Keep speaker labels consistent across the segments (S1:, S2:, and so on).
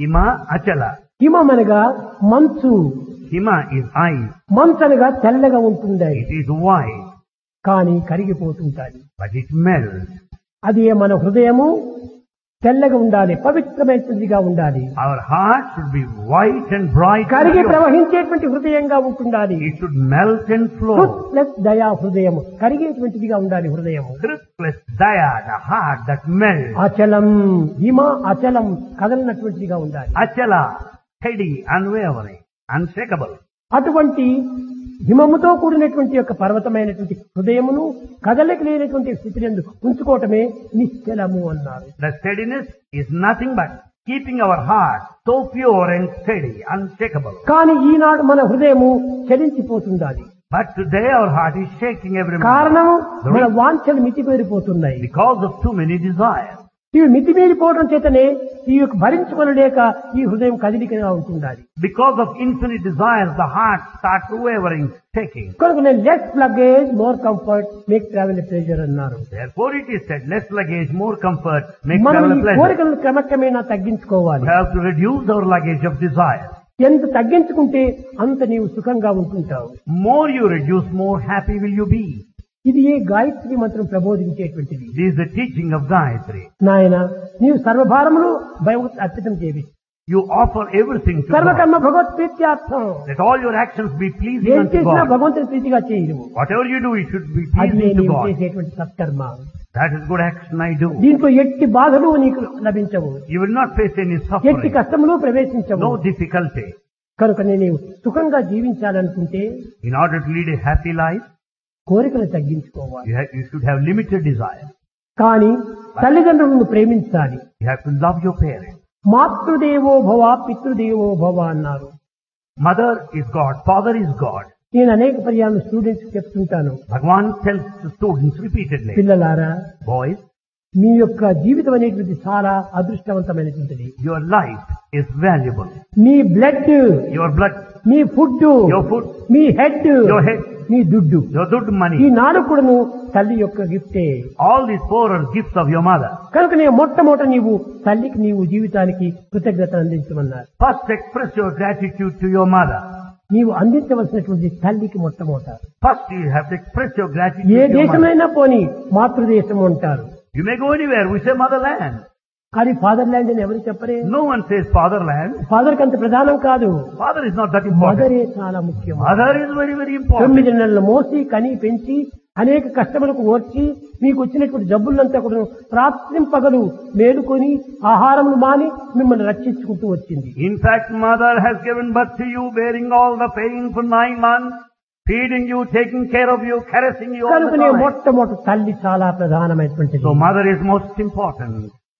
S1: Hima Achala.
S2: హిమం అనగా మంచు
S1: Hima is ice.
S2: మంచు అనగా తెల్లగా ఉంటుంది
S1: It is white,
S2: కానీ కరిగిపోతుంటాది
S1: but it melts.
S2: అది మన హృదయము తెల్లగా ఉండాలి పవిత్రమైనదిగా ఉండాలి
S1: Our heart should be white and bright. and
S2: కరిగి
S1: pure.
S2: ప్రవహించేటువంటి హృదయంగా ఉంటుండాలి
S1: It should melt and flow.
S2: Plus దయా హృదయము కరిగేటువంటిదిగా ఉండాలి హృదయము
S1: Christless daya, the heart that melts.
S2: అచలం హిమ అచలం కదలనటువంటిదిగా ఉండాలి
S1: Achala, steady, unwavering, unshakable.
S2: అటువంటి హిమముతో కూడినటువంటి యొక్క పర్వతమైనటువంటి హృదయమును కదలిక లేనటువంటి స్థితిని ఉంచుకోవటమే నిశ్చలము అన్నారు
S1: The steadiness is nothing but keeping our heart so pure and steady, unshakable.
S2: కానీ ఈనాడు మన హృదయము చలించిపోతుండాలి
S1: But today our heart is shaking every moment
S2: కారణము మన వాంఛలు మితిమీరిపోతున్నాయి
S1: because of too many desires.
S2: ఇవి మితిమీరిపోవడం చేతనే ఈ యొక్క భరించుకొనలేక ఈ హృదయం కదిలికగా ఉంటుండాలి
S1: Because of infinite desires, the heart starts wavering, shaking.
S2: కనుక నేను less luggage more comfort make travel pleasure అన్నారు
S1: Therefore it is said, less luggage, more comfort, make
S2: మనం
S1: travel
S2: ఈ
S1: a pleasure.
S2: కోరికలను క్రమక్రమేణా తగ్గించుకోవాలి
S1: We have to reduce our luggage of desire.
S2: ఎంత తగ్గించుకుంటే అంత నీవు సుఖంగా ఉంటుంటావు
S1: More you reduce, more happy will you be.
S2: ఇది ఏ గాయత్రి మంత్రం ప్రబోధించేటువంటిది
S1: This is the teaching of Gayatri.
S2: నాయన నీవు సర్వభారములు భగవత్ అర్పితం చేవి
S1: You offer everything to God.
S2: సర్వకర్మ Bhagwat ప్రీత్యార్థం
S1: Let all your actions be pleasing
S2: ఏం
S1: unto
S2: చేసినా
S1: God.
S2: భగవంతుని ప్రీతిగా చేయదు
S1: Whatever you do, it should be
S2: అది
S1: pleasing to
S2: నీవు
S1: God.
S2: చేసేటువంటి సత్కర్మ
S1: That is good action I do.
S2: దీంట్లో ఎట్టి బాధలు నీకు లభించవు
S1: You will not face any
S2: ఎట్టి
S1: suffering,
S2: కష్టములు ప్రవేశించవు
S1: no difficulty.
S2: కనుక నేను సుఖంగా జీవించాలనుకుంటే
S1: In order to lead a happy life,
S2: కోరికలు తగ్గించుకోవాలి
S1: you, have, you should have limited desire.
S2: కానీ తల్లిదండ్రులను ప్రేమించాలి
S1: You have to love your parents.
S2: మాతృదేవో భవ పితృదేవో భవ అన్నారు
S1: Mother is God, father is God.
S2: నేను అనేక పర్యాలు స్టూడెంట్స్ చెప్తుంటాను
S1: Bhagwan tells the students repeatedly,
S2: పిల్లలారా
S1: boys,
S2: మీ యొక్క జీవితం అనేటువంటిది చాలా అదృష్టవంతమైనటువంటిది
S1: your life is valuable.
S2: మీ బ్లడ్
S1: Your blood,
S2: మీ ఫుడ్
S1: your food,
S2: మీ హెడ్
S1: your head,
S2: మీ దుడ్డు
S1: your good
S2: ఈ
S1: money,
S2: నాడు కూడాను తల్లి యొక్క గిఫ్టే
S1: all these four are gifts of your mother.
S2: కనుక నేను మొట్టమొదట నీవు తల్లికి నీవు జీవితానికి కృతజ్ఞత అందించమన్నారు
S1: First express your gratitude to your mother.
S2: నీవు అందించవలసినటువంటి తల్లికి మొట్టమొదట
S1: First you have to express your gratitude
S2: A
S1: to your mother.
S2: దేశమైనా పోని మాతృదేశం అంటారు
S1: You may go anywhere, we say motherland.
S2: కానీ ఫాదర్ ల్యాండ్ అని ఎవరు చెప్పరే
S1: No one says fatherland.
S2: Father కి అంత ప్రధానం కాదు
S1: Father is not that important.
S2: మదరే చాలా ముఖ్యం
S1: Mother is very, very important.
S2: తొమ్మిది నెలలు మోసి కని పెంచి అనేక కష్టములకు ఓర్చి మీకు వచ్చినటువంటి జబ్బులంతా కూడా రాత్రింపగలు మేలుకొని ఆహారమును మాని మిమ్మల్ని రక్షించుకుంటూ వచ్చింది
S1: In fact, mother has given birth to you, bearing all the pain for nine months, feeding you, taking care of you, caressing you all the
S2: కనుకనే
S1: time.
S2: మొట్టమొదటి తల్లి చాలా ప్రధానమైనటువంటిది
S1: So mother is most important.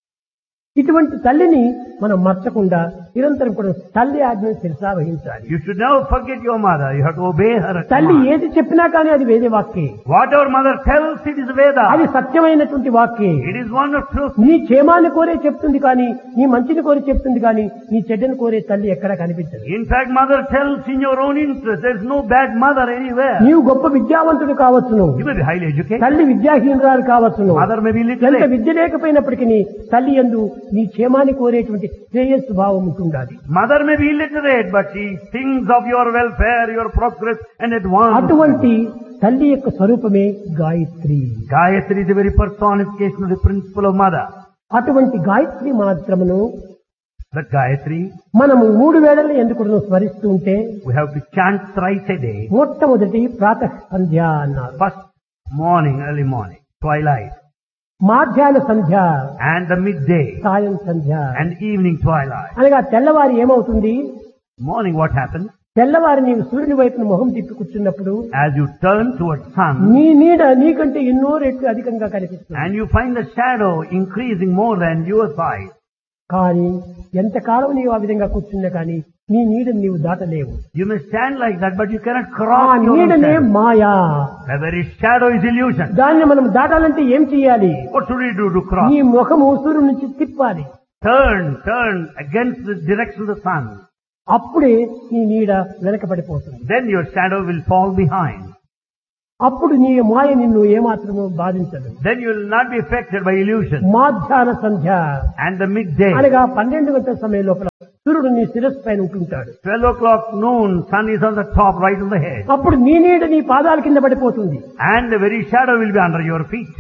S2: ఇటువంటి తల్లిని మనం మర్చకుండా నిరంతరం కూడా తల్లి ఆజ్ఞను శిరసా వహించాలి
S1: You should never forget your mother. You have to obey her.
S2: తల్లి
S1: command.
S2: ఏది చెప్పినా కానీ అది వేదే వాక్యే
S1: Whatever mother tells, it is
S2: అది
S1: Veda.
S2: సత్యమైనటువంటి వాక్యే
S1: It is one of truth.
S2: నీ క్షేమాన్ని కోరే చెప్తుంది కానీ నీ మంచిని కోరి చెప్తుంది కానీ నీ చెడ్డని కోరే తల్లి ఎక్కడా కనిపించదు
S1: In fact, mother tells in your own interest. There is no bad mother anywhere.
S2: నీవు గొప్ప విద్యావంతుడు కావచ్చును
S1: You may be highly educated.
S2: తల్లి విద్యాహీనురాలు కావచ్చును
S1: Mother may be
S2: ఎంత
S1: literate.
S2: విద్య లేకపోయినప్పటికీ తల్లి ఎందు నీ క్షేమాన్ని కోరేటువంటి శ్రేయస్సు భావం ఉంటుండాలి
S1: Mother may be illiterate, but she thinks of your welfare, your progress and advance.
S2: అటువంటి తల్లి యొక్క స్వరూపమే Gayatri
S1: Gayatri is the very personification of the principle of mother.
S2: అటువంటి గాయత్రి మాత్రమును
S1: That Gayatri,
S2: మనము మూడు వేళల్లో ఎందుకు స్మరిస్తూ ఉంటే
S1: we have to chant thrice a day.
S2: మొట్టమొదటి ప్రాతః సంధ్య అన్నారు
S1: First morning, early morning, twilight,
S2: మాధ్యాహ్న Sandhya
S1: and the midday,
S2: సాయం సంధ్య
S1: and evening twilight.
S2: అనగా తెల్లవారి ఏమవుతుంది
S1: Morning, what happens?
S2: తెల్లవారి నీవు సూర్యుని వైపున మొహం తిప్పి కూర్చున్నప్పుడు
S1: As you turn towards sun,
S2: నీ నీడ నీకంటే ఎన్నో రెట్లు అధికంగా కనిపిస్తుంది
S1: and you find the shadow increasing more than your size.
S2: కానీ ఎంతకాలం నీవు ఆ విధంగా కూర్చున్నా కానీ నీ నీడని నీవు దాటలేవు
S1: You may stand like that, but you cannot
S2: ఆ
S1: cross your own
S2: నీడనే
S1: shadow.
S2: Maya
S1: The very shadow is illusion.
S2: దాన్ని మనం దాటాలంటే ఏం చేయాలి
S1: What should we do to cross?
S2: నీ ముఖము సూర్యుడి నుంచి తిప్పాలి
S1: Turn, turn against the direction of the sun.
S2: అప్పుడే నీ నీడ వెనకబడిపోతుంది
S1: Then your shadow will fall behind.
S2: అప్పుడు నీ మాయ నిన్ను ఏమాత్రము బాధించదు
S1: Then you will not be affected by illusion.
S2: మాధ్యాహ్న Sandhya
S1: And the midday,
S2: అనగా పన్నెండు గంటల సమయం లోపల సూర్యుడు నీ శిరస్సు పైన ఉంటుంటాడు
S1: 12 o'clock noon, sun is on the top, right on the head.
S2: అప్పుడు నీ నీడ నీ పాదాల కింద పడిపోతుంది
S1: And the very shadow will be under your feet.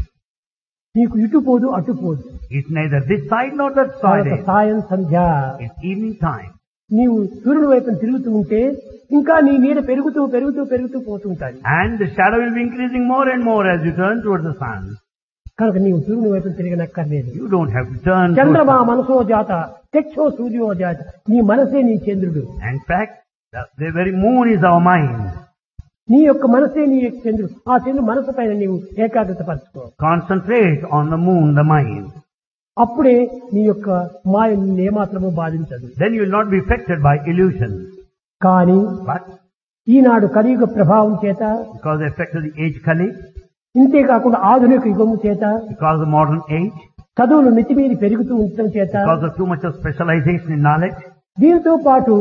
S2: నీకు ఇటు పోదు అటు పోదు
S1: It's neither this side nor that
S2: తర్వాత
S1: side.
S2: సాయం సంధ్య
S1: It's evening time.
S2: నీవు సూర్యుని వైపున తిరుగుతూ ఉంటే ఇంకా నీ నీడ పెరుగుతూ పెరుగుతూ పెరుగుతూ పోతుంటాయి
S1: And the shadow will be increasing more and more as you turn towards the sun.
S2: కనుక నీవు సూర్యుని వైపున తిరగనక్కర్లేదు
S1: You don't have to turn towards
S2: చంద్రమా మనసో జాత చక్షో సూర్యో జాత నీ మనసే నీ చంద్రుడు
S1: In fact, the, the very moon is our mind.
S2: నీ యొక్క మనసే నీ యొక్క చంద్రుడు ఆ చంద్రుడు మనసు పైన నీవు ఏకాగ్రత పరచుకో
S1: Concentrate on the moon, the mind.
S2: అప్పుడే నీ యొక్క మాయ నిన్ను ఏమాత్రము బాధించదు
S1: Then you will not be affected by illusion.
S2: కానీ
S1: But
S2: ఈనాడు కలియుగ ప్రభావం చేత
S1: because the effect of the age Kali,
S2: ఇంతేకాకుండా ఆధునిక యుగము చేత
S1: because of the modern age,
S2: చదువులు మితిమీరి పెరుగుతూ ఉండటం చేత
S1: because of too much of specialization in knowledge,
S2: దీంతో పాటు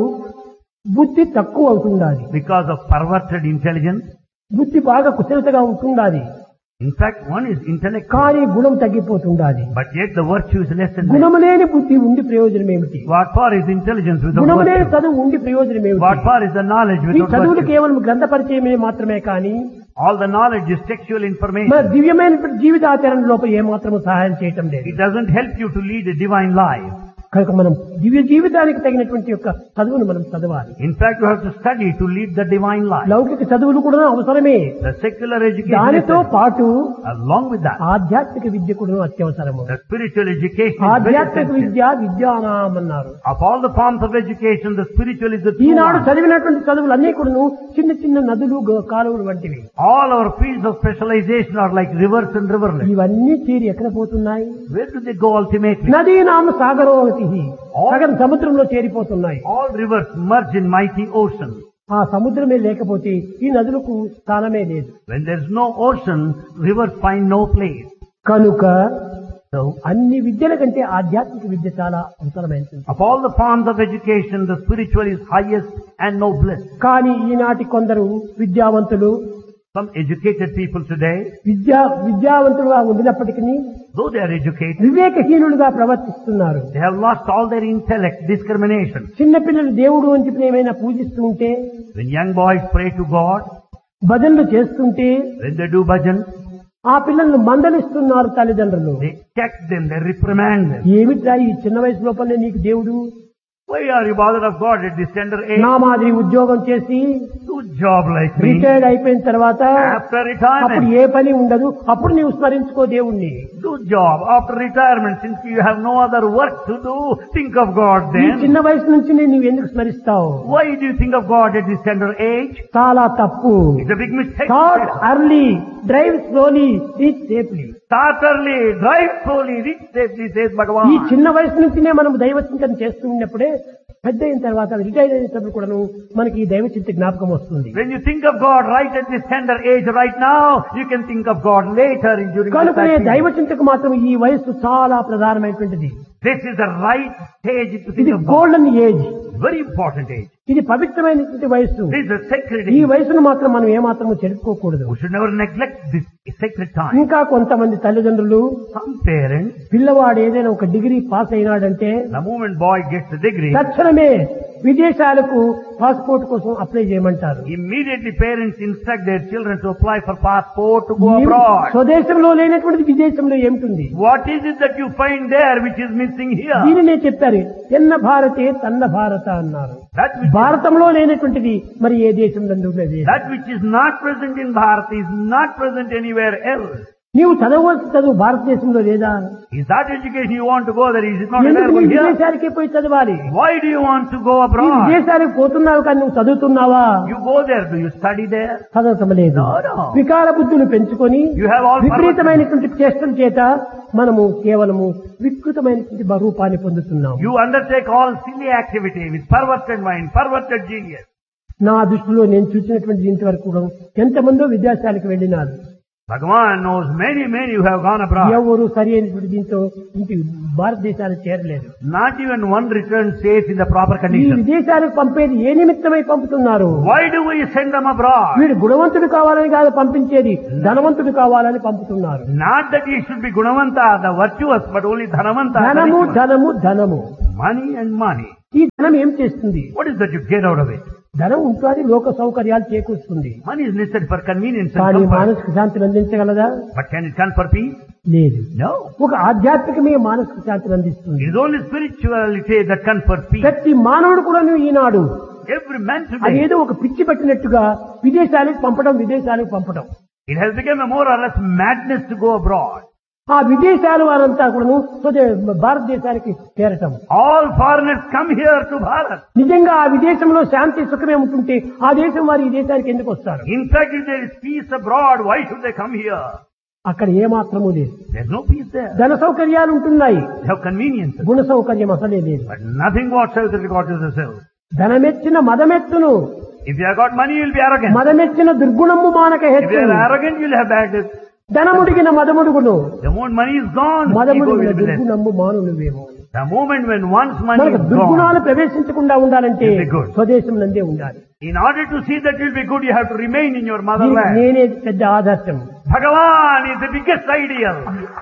S2: బుద్ధి తక్కువ అవుతుండాలి
S1: because of perverted intelligence,
S2: బుద్ధి బాగా కుశలతగా ఉంటుండాలి
S1: in fact one is intellect,
S2: కానీ గుణం తగ్గిపోతుండాలి
S1: but yet the virtue is less and less.
S2: గుణము లేని బుద్ధి ఉండి ప్రయోజనం ఏమిటి
S1: What for is intelligence without
S2: గుణము లేని
S1: virtue?
S2: చదువు ఉండి ప్రయోజనం
S1: What
S2: ఏమిటి
S1: for is the knowledge
S2: ఈ
S1: without
S2: చదువులు
S1: virtue?
S2: కేవలం గ్రంథ పరిచయమే మాత్రమే కానీ
S1: All the knowledge is textual information.
S2: మన దివ్యమైన జీవితాచరణ లోపల ఏమాత్రము సహాయం చేయటం లేదు
S1: It doesn't help you to lead a divine life.
S2: కనుక మనం దివ్య జీవితానికి తగినటువంటి యొక్క చదువును మనం చదవాలి
S1: In fact, you have to study to lead the divine life.
S2: లౌకిక చదువులు కూడా అవసరమే
S1: The secular education, is
S2: దానితో
S1: necessary.
S2: పాటు
S1: along with that,
S2: ఆధ్యాత్మిక విద్య కూడా అత్యవసరము
S1: the spiritual education is very
S2: ఆధ్యాత్మిక
S1: essential.
S2: విద్య విద్యానాం అన్నారు
S1: Of all the forms of education, the spiritual is the true
S2: Eenadu
S1: one.
S2: చదివినటువంటి చదువులు అన్ని కూడాను చిన్న చిన్న నదులు గ- కాలువలు వంటివి
S1: All our fields of specialization are like rivers and riverlets.
S2: ఇవన్నీ చేరి ఎక్కడ పోతున్నాయి
S1: Where do they go ultimately?
S2: నదీ నామ సాగరోగతి సగం సముద్రంలో చేరిపోతున్నాయి
S1: All rivers merge in mighty ocean.
S2: ఆ సముద్రమే లేకపోతే ఈ నదులకు స్థానమే లేదు
S1: When there is no ocean, rivers find no place.
S2: కనుక
S1: So,
S2: అన్ని విద్యల కంటే ఆధ్యాత్మిక విద్య చాలా అవసరమైనది
S1: of all the forms of education, the spiritual is highest and noblest.
S2: కానీ ఈనాటి కొందరు విద్యావంతులు
S1: Some educated people today,
S2: విద్యా విద్యావంతులుగా ఉండినప్పటికీ
S1: though they are educated,
S2: వివేకహీనులుగా ప్రవర్తిస్తున్నారు
S1: they have lost all their intellect, discrimination.
S2: చిన్నపిల్లలు దేవుడు అని చెప్పి ఏమైనా పూజిస్తూ ఉంటే
S1: When young boys pray to God,
S2: భజనలు చేస్తుంటే
S1: when they do bhajan,
S2: ఆ పిల్లలను మందలిస్తున్నారు తల్లిదండ్రులు
S1: they check them, they reprimand them.
S2: ఏమిట్రా ఈ చిన్న వయసు లోపలనే నీకు దేవుడు
S1: Why are you bothered of God at this tender age?
S2: నా మాదిరి ఉద్యోగం చేసి
S1: Do job like me.
S2: Retired అయిపోయిన తర్వాత
S1: After
S2: అప్పుడు
S1: retirement,
S2: ఏ పని ఉండదు అప్పుడు నీవు స్మరించుకో దేవుణ్ణి
S1: do job. After retirement, since you have no other work to do, think of God
S2: ఈ
S1: then.
S2: చిన్న వయసు నుంచి నీవు ఎందుకు స్మరిస్తావు
S1: Why do you think of God at this tender age?
S2: చాలా తప్పు
S1: It's a big mistake.
S2: థాట్ early drive slowly reach safely
S1: Start early, drive slowly, reach safely, says
S2: ఈ
S1: Bhagavan.
S2: చిన్న వయసు నుంచినే మనం దైవ చింతన చేస్తూ ఉన్నప్పుడే పెద్ద అయిన తర్వాత రిటైర్ అయినప్పుడు కూడాను మనకి ఈ దైవ చింత జ్ఞాపకం వస్తుంది
S1: When you think of God right at this tender age right now, you can think of God later in during the
S2: కనుకనే
S1: time.
S2: దైవ చింతకు మాత్రం ఈ వయస్సు చాలా ప్రధానమైనటువంటిది
S1: This is the right stage to think
S2: ఇది
S1: of God.
S2: Golden age
S1: Very important age.
S2: ఇది పవిత్రమైనటువంటి వయస్సు
S1: This is a sacred
S2: ఈ
S1: age.
S2: వయసును మాత్రం మనం ఏమాత్రం చెరుపుకోకూడదు
S1: We should never neglect this sacred time.
S2: ఇంకా కొంతమంది తల్లిదండ్రులు
S1: Some parents,
S2: పిల్లవాడు ఏదైనా ఒక డిగ్రీ పాస్ అయినాడంటే
S1: the moment boy gets a degree,
S2: తక్షణమే విదేశాలకు పాస్పోర్ట్ కోసం అప్లై చేయమంటారు
S1: immediately parents instruct their children to apply for passport to go
S2: ఈ
S1: abroad.
S2: స్వదేశంలో లేనటువంటిది విదేశంలో ఏమిటి
S1: What is it that you find there which is missing here?
S2: దీనినే చెప్పారు ఎన్న భారతే తన్న భారత అన్నారు
S1: That which,
S2: భారతంలో లేనటువంటిది మరి ఏ దేశంలో ఉన్నది
S1: that which is not present in Bharat is not present anywhere else.
S2: నీవు చదవలసిన చదువు భారతదేశంలో లేదా
S1: Is that education you want to go there? Is it not
S2: ఎందుకు
S1: available
S2: నీ
S1: here?
S2: విదేశానికే పోయి చదవాలి
S1: Why do you want to go
S2: నీ
S1: abroad?
S2: విదేశానికి పోతున్నావు కానీ నువ్వు చదువుతున్నావా
S1: You go there. Do you study there?
S2: చదవటం లేదు
S1: No, no.
S2: వికార బుద్ధులు పెంచుకొని
S1: You have all
S2: విపరీతమైనటువంటి చేష్టల చేత మనము కేవలము వికృతమైనటువంటి బ- రూపాన్ని పొందుతున్నాము
S1: You undertake all silly activity with perverted mind, perverted genius.
S2: నా దృష్టిలో నేను చూసినటువంటి ఇంతవరకు కూడా ఎంతమందో విద్యాశాలకు వెళ్ళినారు
S1: Bhagavan knows many, many who have gone abroad.
S2: ఎవరు సరి అయినటువంటి దీంతో ఇంటి భారతదేశానికి చేరలేదు
S1: Not even one returned safe in the proper
S2: ఈ
S1: condition.
S2: విదేశాలకు పంపేది ఏ నిమిత్తమై పంపుతున్నారు
S1: Why do we send them abroad?
S2: వీడు గుణవంతుడు కావాలని కాదు పంపించేది ధనవంతుడు కావాలని పంపుతున్నారు
S1: Not that he should be Gunavanta, the virtuous, but only Dhanavanta. the
S2: ధనము
S1: rich one.
S2: ధనము ధనము
S1: Money and money.
S2: ఈ ధనం ఏం చేస్తుంది
S1: What is that you get out of it?
S2: ధనం ఉంటుంది లోక సౌకర్యాలు చేకూరుస్తుంది
S1: Money is necessary for convenience and
S2: కానీ
S1: comfort.
S2: మానసిక శాంతిని అందించగలదా
S1: But can it confer peace?
S2: లేదు
S1: No.
S2: ఒక ఆధ్యాత్మికమే మానసిక శాంతిని అందిస్తుంది
S1: It is only spirituality that confers peace.
S2: ప్రతి మానవుడు కూడా ఈనాడు
S1: Every man today,
S2: అదేదో ఒక పిచ్చి పట్టినట్టుగా విదేశాలకు పంపడం విదేశాలకు పంపడం
S1: it has become a more or less madness to go abroad.
S2: ఆ విదేశాల వారంతా కూడాను స్వదే భారతదేశానికి చేరటం
S1: All foreigners come here to Bharat.
S2: నిజంగా ఆ విదేశంలో శాంతి సుఖమే ఉంటుంటే ఆ దేశం వారు ఈ దేశానికి ఎందుకు వస్తారు
S1: In fact, if there is peace abroad, why should they come here?
S2: అక్కడ ఏమాత్రము లేదు
S1: There's no peace there.
S2: ధన సౌకర్యాలు ఉంటున్నాయి
S1: They have conveniences.
S2: గుణ సౌకర్యం అసలే లేదు
S1: But nothing whatsoever that got to the self.
S2: ధనమెచ్చిన మదమెత్తును
S1: If you have got money, you'll be arrogant.
S2: మదమెచ్చిన దుర్గుణము మానక
S1: If you
S2: హెచ్చును
S1: are arrogant, you'll have bad.
S2: ధనముడిగిన మదముడుగును
S1: The moment money is gone, ego
S2: మదముడిగిన
S1: will be less.
S2: దుర్గుణము మానునువేమో
S1: The moment when one's money
S2: మనకు
S1: is
S2: దుర్గుణాలు
S1: gone,
S2: ప్రవేశించకుండా ఉండాలంటే
S1: Will be good.
S2: స్వదేశం నందే ఉండాలి
S1: in order to see that you'll be good, you have to remain in your
S2: దీనికి
S1: motherland.
S2: నేనే పెద్ద ఆదర్శం
S1: Bhagavan is the biggest ideal.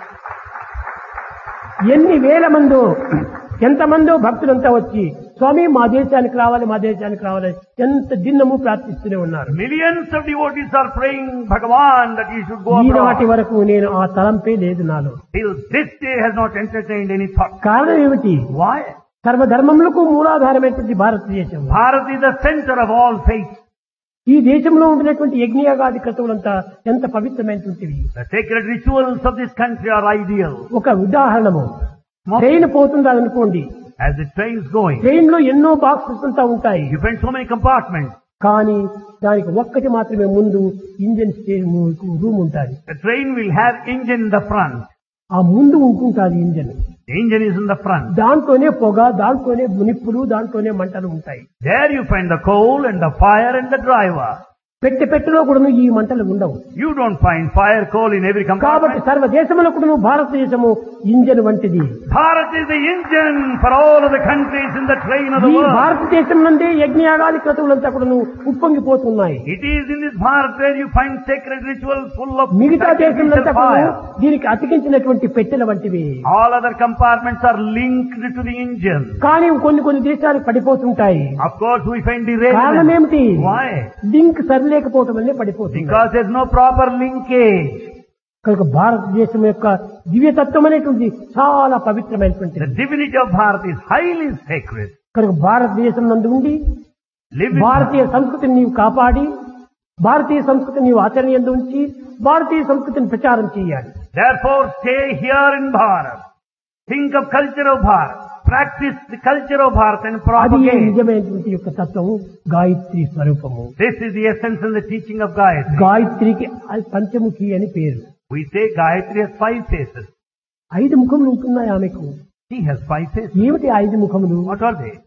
S2: ఎన్ని వేల మందో ఎంతమందో భక్తులంతా వచ్చి స్వామి మా దేశానికి రావాలి మా దేశానికి రావాలి ఎంత దిన్నము ప్రార్థిస్తూనే ఉన్నారు
S1: Millions of devotees are praying Bhagavan that you should go
S2: ఈనాటి
S1: abroad.
S2: వరకు నేను ఆ తలంపే లేదు నాలో
S1: Till this day has not entertained any thought.
S2: కారణం ఏమిటి
S1: Why?
S2: సర్వధర్మములకు మూలాధారమైనటువంటి భారతదేశం
S1: Bharat is the center of all faiths.
S2: ఈ దేశంలో ఉండినటువంటి యజ్ఞయాగాది క్రతువులంతా ఎంత పవిత్రమైనటువంటివి
S1: The sacred rituals of this country are ideal.
S2: ఒక ఉదాహరణము ట్రైన్ పోతుందనుకోండి
S1: As the train's going,
S2: train లో ఎన్నో బాక్సెస్ అంతా ఉంటాయి
S1: you find so many compartments.
S2: కానీ దానికి ఒక్కటి మాత్రమే ముందు ఇంజన్ రూమ్ ఉంటుంది
S1: The train will have engine in the front.
S2: ఆ ముందు ఉంటుంటుంది engine
S1: The engine is in the front.
S2: దాంట్లోనే పొగ దాంట్లోనే నిప్పులు దాంట్లోనే మంటలు ఉంటాయి
S1: There you find the coal and the fire and the driver.
S2: పెట్టె పెట్టెలో కూడా ఈ మంటలు ఉండవు
S1: You don't find fire coal in every
S2: కాబట్టి
S1: compartment.
S2: సర్వ దేశములో కూడా భారతదేశము ఇంజన్ వంటిది
S1: Bharat is the engine for all of the countries in the train of the
S2: ఈ
S1: world.
S2: భారతదేశం నందే యజ్ఞయాగాది క్రతువులంతా కూడా ఉప్పొంగిపోతున్నాయి
S1: It is in this Bharat where you find sacred rituals full of
S2: మిగతా దేశంలో
S1: sacrificial fire.
S2: దీనికి అతికించినటువంటి పెట్టెల వంటివి
S1: All other compartments are linked to the engine.
S2: కానీ కొన్ని కొన్ని దేశాలు పడిపోతుంటాయి
S1: Of course, we find
S2: కారణం
S1: derailment.
S2: ఏమిటి
S1: Why?
S2: లింక్ సరిలేకపోవటం వల్లే పడిపోతుంది
S1: Because there's no proper linkage.
S2: కనుక భారతదేశం యొక్క దివ్యతత్వం అనేటువంటి చాలా
S1: The
S2: పవిత్రమైనటువంటిది
S1: divinity of Bharat is highly sacred.
S2: కనుక భారతదేశం నందు ఉండి
S1: Live with
S2: భారతీయ
S1: Bharat.
S2: సంస్కృతిని నీవు కాపాడి భారతీయ సంస్కృతిని నీవు ఆచరణ ఎందు ఉంచి భారతీయ సంస్కృతిని ప్రచారం చేయాలి
S1: Therefore, stay here in Bharat. Think of culture of Bharat. Practice the culture of Bharat and
S2: అది
S1: propagate.
S2: నిజమైనటువంటి యొక్క తత్వము గాయత్రి స్వరూపము
S1: This is the essence and the teaching of Gayatri.
S2: గాయత్రికి అది పంచముఖి అని పేరు
S1: We say Gayatri has five faces.
S2: ఐదు ముఖములు ఉంటున్నాయి ఆమెకు
S1: She has five faces.
S2: ఏమిటి ఐదు ముఖములు
S1: What are they?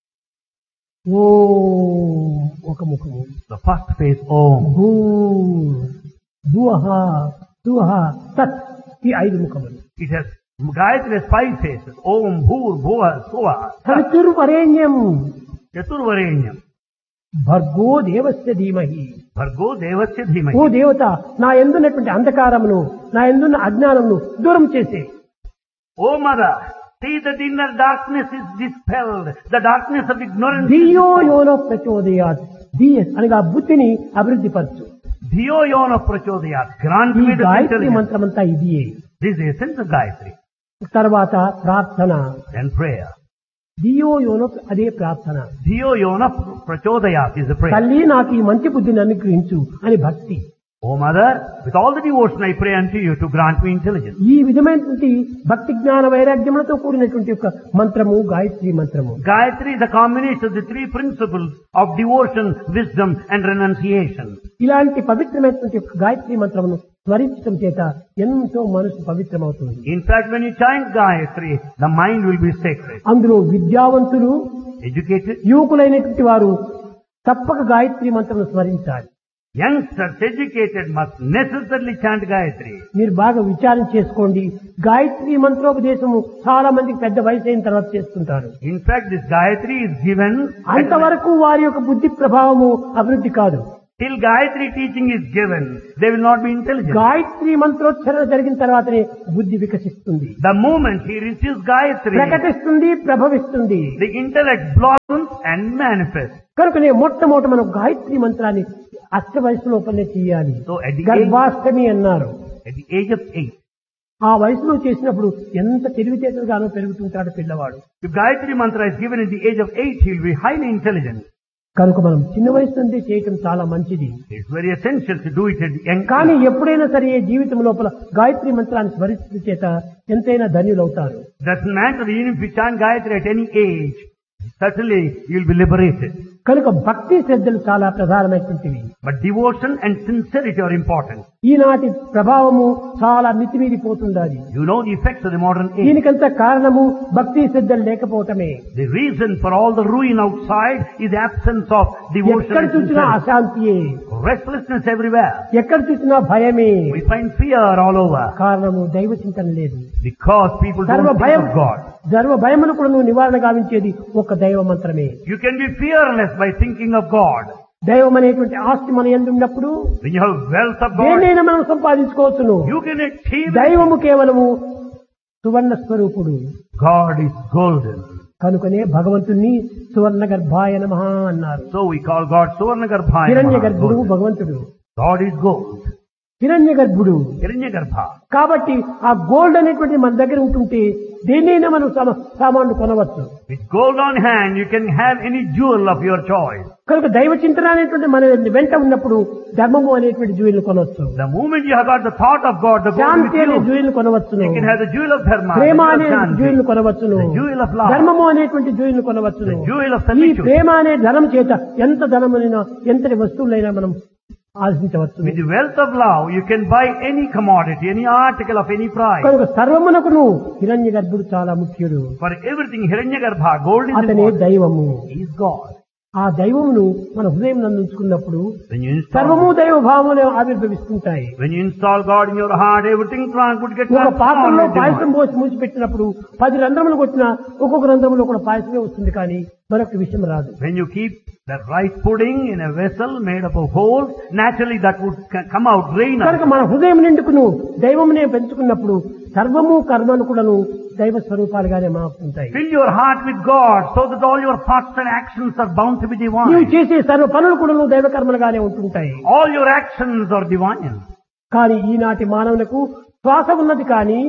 S2: ఓ ఒక ముఖము
S1: The first face, Om.
S2: భూ భువహ సుహ తత్ ఈ ఐదు ముఖములు
S1: It has, Gayatri has five faces. Om, Bhur, Bhuva, Suva.
S2: సవితుర్వరేణ్యం
S1: Chaturvarenyam.
S2: భర్గో దేవస్య ధీమహి
S1: Bhargo Devasya
S2: ఓ
S1: Dhimahi.
S2: దేవత నా ఎందున్నటువంటి అంధకారమును నా ఎందున్న అజ్ఞానమును దూరం చేసే
S1: O Mother, see that inner darkness is dispelled. The darkness of ignorance is
S2: ధియో యోనో ప్రచోదయాత్ ధియస్ అనగా బుద్ధిని అభివృద్ధి పరచు
S1: Dhiyo Yona Prachodayat. Grant
S2: ఈ
S1: me the
S2: గాయత్రి
S1: intelligence.
S2: మంత్రమంతా ఇదియే
S1: This is the essence of Gayatri.
S2: తర్వాత ప్రార్థన
S1: Then prayer.
S2: ధియో యోనో అదే ప్రార్థన
S1: Dhiyo Yona Prachodayat is the prayer.
S2: తల్లి నాకు ఈ మంచి బుద్ధిని అనుగ్రహించు అని భక్తి
S1: O Mother, with all the devotion I pray unto you to grant me intelligence.
S2: ఈ విధమైనటువంటి భక్తి జ్ఞాన వైరాగ్యములతో కూడినటువంటి యొక్క మంత్రము గాయత్రి మంత్రము
S1: Gayatri is a combination of the three principles of devotion, wisdom and renunciation.
S2: ఇలాంటి పవిత్రమైనటువంటి యొక్క గాయత్రి మంత్రమును స్మరించడం చేత ఎంతో మనసు పవిత్రమవుతుంది
S1: In fact, when you chant Gayatri, the mind will be sacred.
S2: అందులో విద్యావంతులు
S1: Educated,
S2: యువకులైనటువంటి వారు తప్పక గాయత్రి మంత్రం స్మరించాలి
S1: youngsters, educated must necessarily chant Gayatri.
S2: మీరు బాగా విచారం చేసుకోండి గాయత్రి మంత్రోపదేశము చాలా మందికి పెద్ద వయసు అయిన తర్వాత చేస్తుంటారు
S1: In fact, this Gayatri is given at
S2: అంతవరకు వారి యొక్క బుద్ధి ప్రభావము అభివృద్ధి కాదు
S1: Till Gayatri teaching is given, they will not be intelligent.
S2: Gayatri మంత్రోచ్చరణ జరిగిన తర్వాతనే బుద్ధి వికసిస్తుంది
S1: The moment he receives Gayatri,
S2: ప్రకటిస్తుంది ప్రభవిస్తుంది
S1: the intellect blossoms and manifests.
S2: కనుకనే మొట్టమొదట మనం గాయత్రి మంత్రాన్ని అష్ట వయసు లోపలనే చేయాలి
S1: So at the age,
S2: గర్భాష్టమి అన్నారు
S1: at the age of eight,
S2: ఆ వయసులో చేసినప్పుడు ఎంత తెలివితేటలుగానో పెరుగుతుంటాడు పిల్లవాడు
S1: if Gayatri mantra is given at the age of eight, he will be highly intelligent.
S2: కనుక మనం చిన్న వయసు నుండి చేయటం చాలా మంచిది
S1: It's very essential to do it at the young
S2: కానీ
S1: age.
S2: ఎప్పుడైనా సరే ఈ జీవితం లోపల గాయత్రి మంత్రాన్ని స్మరించడం చేత ఎంతైనా ధన్యులవుతారు
S1: Doesn't matter even if you chant Gayatri at any age, certainly you'll be liberated.
S2: కనుక భక్తి శ్రద్ధలు చాలా ప్రధానమైనటువంటివి
S1: But devotion and sincerity are important.
S2: ఈనాటి ప్రభావము చాలా మితిమీరిపోతుండాలి
S1: You know the effects of the modern age.
S2: దీనికంత కారణము భక్తి శ్రద్ధలు లేకపోవటమే
S1: The reason for all the ruin outside is the absence of devotion
S2: ఎక్కడ
S1: and
S2: చూసినా
S1: sincerity.
S2: అశాంతియే
S1: Restlessness everywhere.
S2: ఎక్కడ చూసినా భయమే
S1: We find fear all over
S2: కారణము దైవ చింతన లేదు
S1: because people
S2: సర్వ
S1: don't think
S2: భయం
S1: of God.
S2: సర్వ భయమును కూడా నువ్వు నివారణ గావించేది ఒక దైవ మంత్రమే
S1: You can be fearless by thinking of God.
S2: దైవం అనేటువంటి ఆస్తి మన ఎందు ఉన్నప్పుడు
S1: When you have wealth of God,
S2: దేన్నైనా మనం సంపాదించుకోవచ్చును
S1: you can achieve it.
S2: దైవము కేవలము సువర్ణ స్వరూపుడు
S1: God is golden.
S2: కనుకనే భగవంతుణ్ణి సువర్ణ గర్భాయ నమః అన్నారు
S1: So we call God Suvarnagarbha.
S2: హిరణ్య గర్భుడు భగవంతుడు
S1: God is gold.
S2: హిరణ్య గర్భుడు
S1: Hiranyagarbha.
S2: కాబట్టి ఆ గోల్డ్ అనేటువంటి మన దగ్గర ఉంటుంటే దేన్నైనా మనం సామా- సామాన్లు కొనవచ్చు
S1: With gold on hand, you can have any jewel of your choice.
S2: కనుక దైవ చింతన అనేటువంటి మన వెంట ఉన్నప్పుడు ధర్మము అనేటువంటి జూయిలు కొనవచ్చు
S1: The moment you have got the thought of God, the gold with
S2: శాంతి అనే
S1: you,
S2: జూయిలు కొనవచ్చును
S1: you can have the jewel of dharma, the
S2: Prema
S1: jewel
S2: అనే
S1: of shanti,
S2: జూయిలు కొనవచ్చును
S1: the jewel of love,
S2: ధర్మము అనేటువంటి జూయిలు కొనవచ్చును
S1: the jewel of
S2: ఈ
S1: solitude.
S2: ప్రేమ అనే ధనం చేత ఎంత ధనమైనా ఎంతటి వస్తువులైనా మనం ఆశించవచ్చు
S1: With the wealth of love, you can buy any commodity, any article of any price.
S2: కనుక సర్వమునకును హిరణ్య గర్భుడు చాలా ముఖ్యుడు
S1: For everything, Hiranyagarbha, gold is
S2: అతనే
S1: important.
S2: దైవము
S1: He is God.
S2: ఆ దైవమును మన హృదయం నందుకున్నప్పుడు
S1: When you
S2: సర్వము
S1: install,
S2: దైవ భావములు ఆవిర్భవిస్తుంటాయి
S1: when you install God in your heart, everything trans- would get
S2: ఒక పాత్రలో
S1: transformed into
S2: పాయసం
S1: one.
S2: పోసి మూసిపెట్టినప్పుడు పది రంధ్రములు కొట్టినా ఒక్కొక్క రంధ్రంలో కూడా పాయసమే వస్తుంది కానీ మరొక విషయం రాదు
S1: When you keep the rice pudding in a vessel made up of holes, naturally that would c- come out rain.
S2: కనుక మన హృదయం నిండుకును దైవమునే పెంచుకున్నప్పుడు సర్వము కర్మను కూడాను దైవ స్వరూపాలుగానే మారుతుంటాయి
S1: Fill your heart with God so that all your thoughts and actions are bound to be
S2: నీవు
S1: divine.
S2: చేసే సర్వ పనులు కూడాను దైవ కర్మలుగానే ఉంటుంటాయి
S1: All your actions are divine.
S2: కానీ ఈనాటి మానవులకు శ్వాస ఉన్నది కానీ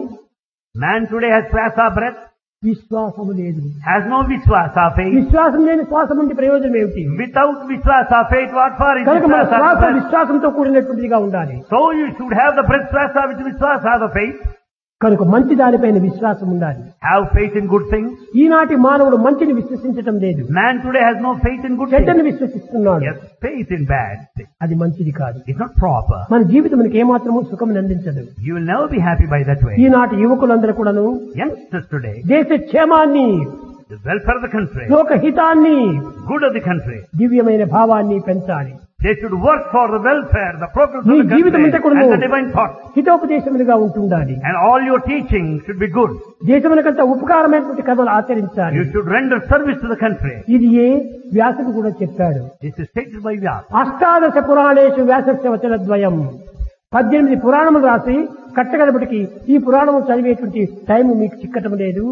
S1: Man today has swasa breath,
S2: విశ్వాసము లేదు
S1: has no viswasa faith.
S2: విశ్వాసం లేని శ్వాసం ఉంటే ప్రయోజనం ఏమిటి
S1: Without viswasa faith, what for is
S2: కనుక మన శ్వాస
S1: viswasa breath?
S2: విశ్వాసంతో కూడినటువంటిదిగా ఉండాలి
S1: So you should have the breath swasa with viswasa, the faith.
S2: కనుక మంచి దానిపైన విశ్వాసం ఉండాలి
S1: Have faith in good things.
S2: ఈనాటి మానవుడు మంచిని విశ్వసించటం లేదు
S1: Man today has no faith in good
S2: చెడ్డని
S1: things.
S2: విశ్వసిస్తున్నాడు
S1: Yes, faith in bad things.
S2: అది మంచిది కాదు
S1: It's not proper.
S2: మన జీవితం మనకి ఏమాత్రము సుఖం అందించదు
S1: You will never be happy by that way.
S2: ఈనాటి యువకులందరూ కూడాను
S1: Youngsters today,
S2: దేశ క్షేమాన్ని
S1: the welfare of the country,
S2: లోక హితాన్ని
S1: good of the country,
S2: దివ్యమైన భావాన్ని పెంచాలి
S1: they should work for the welfare, the progress
S2: నీ
S1: of the
S2: జీవితం
S1: country,
S2: అంతా కూడాను
S1: and the divine thought.
S2: హితోపదేశములుగా ఉంటుండాలి
S1: And all your teaching should be good.
S2: దేశములకంతా ఉపకారమైనటువంటి కథలు ఆచరించాలి
S1: You should render service to the country.
S2: ఇది ఏ వ్యాసుడు కూడా చెప్పాడు
S1: This is stated by Vyasa.
S2: అష్టాదశ పురాణేషు వ్యాసస్య వచన ద్వయం పద్దెనిమిది పురాణములు రాసి కట్టగలపటికి ఈ పురాణము చదివేటువంటి టైం మీకు చిక్కటం లేదు